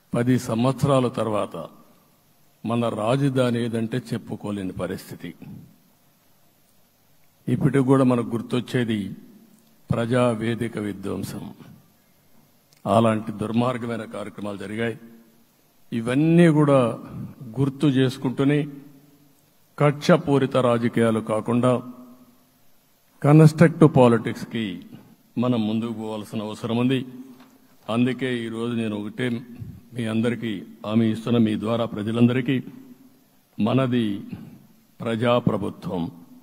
పది సంవత్సరాల తర్వాత మన రాజధాని ఏదంటే చెప్పుకోలేని పరిస్థితి ఇప్పటికి కూడా మనకు గుర్తొచ్చేది ప్రజా వేదిక విధ్వంసం అలాంటి దుర్మార్గమైన కార్యక్రమాలు జరిగాయి ఇవన్నీ కూడా గుర్తు చేసుకుంటూనే కక్షపూరిత రాజకీయాలు కాకుండా కన్స్ట్రక్టివ్ పాలిటిక్స్ కి మనం ముందుకు పోవాల్సిన అవసరం ఉంది అందుకే ఈరోజు నేను ఒకటే మీ అందరికీ హామీ ఇస్తున్న మీ ద్వారా ప్రజలందరికీ మనది ప్రజాప్రభుత్వం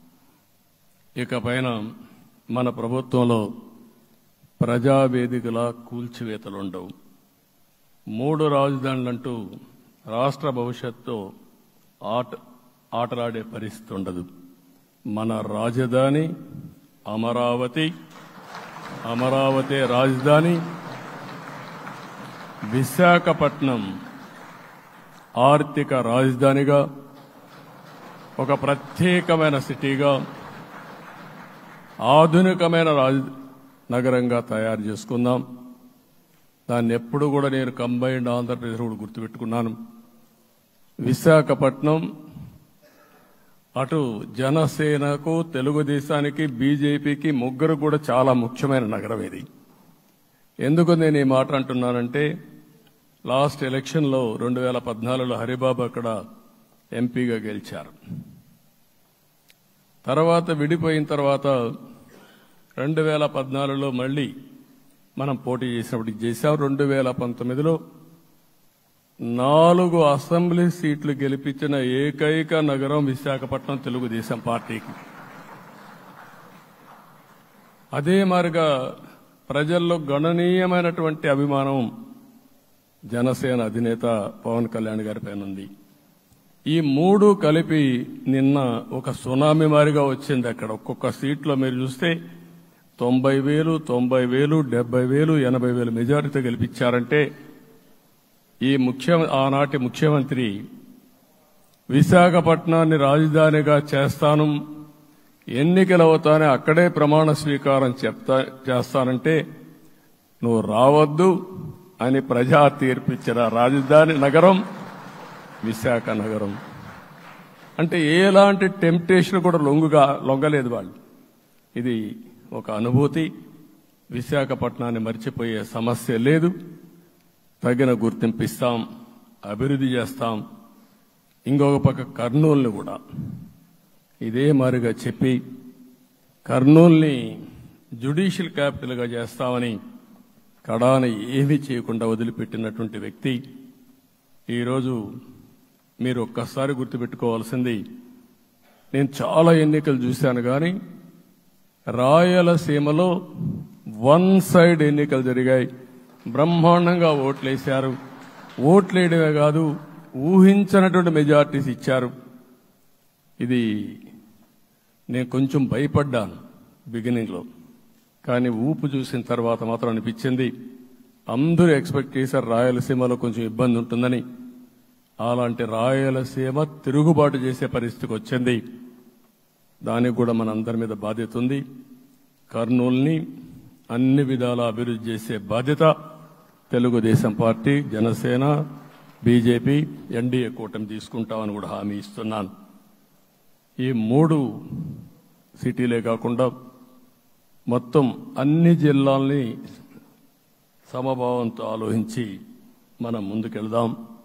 ఇకపైన మన ప్రభుత్వంలో ప్రజావేదికల కూల్చివేతలు ఉండవు మూడు రాజధానులంటూ రాష్ట్ర భవిష్యత్తు ఆట ఆటలాడే పరిస్థితి ఉండదు మన రాజధాని అమరావతి అమరావతి రాజధాని విశాఖపట్నం ఆర్థిక రాజధానిగా ఒక ప్రత్యేకమైన సిటీగా ఆధునికమైన రాజ నగరంగా తయారు చేసుకుందాం దాన్ని ఎప్పుడు కూడా నేను కంబైన్డ్ ఆంధ్రప్రదేశ్ కూడా గుర్తుపెట్టుకున్నాను విశాఖపట్నం అటు జనసేనకు తెలుగుదేశానికి బీజేపీకి ముగ్గురు కూడా చాలా ముఖ్యమైన నగరం ఇది ఎందుకు నేను ఈ మాట అంటున్నానంటే లాస్ట్ ఎలక్షన్లో రెండు వేల పద్నాలుగులో హరిబాబు అక్కడ ఎంపీగా గెలిచారు తర్వాత విడిపోయిన తర్వాత రెండు వేల పద్నాలుగులో మళ్ళీ మనం పోటీ చేసినప్పుడు ఇది చేశాం రెండు వేల పంతొమ్మిదిలో నాలుగు అసెంబ్లీ సీట్లు గెలిపించిన ఏకైక నగరం విశాఖపట్నం తెలుగుదేశం పార్టీకి అదే మారిగా ప్రజల్లో గణనీయమైనటువంటి అభిమానం జనసేన అధినేత పవన్ కళ్యాణ్ గారి పైన ఉంది ఈ మూడు కలిపి నిన్న ఒక సునామీ మారిగా వచ్చింది అక్కడ ఒక్కొక్క సీట్లో మీరు చూస్తే తొంభై వేలు తొంభై వేలు డెబ్బై వేలు ఎనభై వేలు మెజారిటీ గెలిపించారంటే ఈ ముఖ్య ఆనాటి ముఖ్యమంత్రి విశాఖపట్నాన్ని రాజధానిగా చేస్తాను ఎన్నికలు అవుతానే అక్కడే ప్రమాణ స్వీకారం చెప్తా చేస్తానంటే నువ్వు రావద్దు అని ప్రజా తీర్పిచ్చిన రాజధాని నగరం విశాఖ నగరం అంటే ఎలాంటి టెంప్టేషన్ కూడా లొంగుగా లొంగలేదు వాళ్ళు ఇది ఒక అనుభూతి విశాఖపట్నాన్ని మర్చిపోయే సమస్య లేదు తగిన గుర్తింపు ఇస్తాం అభివృద్ధి చేస్తాం ఇంకొక పక్క కర్నూలుని కూడా ఇదే మారిగా చెప్పి కర్నూల్ని జ్యుడిషియల్ క్యాపిటల్గా చేస్తామని కడాన ఏమీ చేయకుండా వదిలిపెట్టినటువంటి వ్యక్తి ఈరోజు మీరు ఒక్కసారి గుర్తుపెట్టుకోవాల్సింది నేను చాలా ఎన్నికలు చూశాను కానీ రాయలసీమలో వన్ సైడ్ ఎన్నికలు జరిగాయి బ్రహ్మాండంగా ఓట్లేశారు ఓట్లేయడమే కాదు ఊహించినటువంటి మెజార్టీస్ ఇచ్చారు ఇది నేను కొంచెం భయపడ్డాను బిగినింగ్లో కానీ ఊపు చూసిన తర్వాత మాత్రం అనిపించింది అందరూ ఎక్స్పెక్ట్ చేశారు రాయలసీమలో కొంచెం ఇబ్బంది ఉంటుందని అలాంటి రాయలసీమ తిరుగుబాటు చేసే పరిస్థితికి వచ్చింది దానికి కూడా మన అందరి మీద బాధ్యత ఉంది కర్నూల్ని అన్ని విధాల అభివృద్ధి చేసే బాధ్యత Telugu Desam party Janasena BJP NDA కూటమి తీసుకుంటామని కూడా హామీ ఇస్తున్నాను ఈ మూడు సిటీలే కాకుండా మొత్తం అన్ని జిల్లాల్ని సమభావంతో ఆలోచించి మనం ముందుకెళ్దాం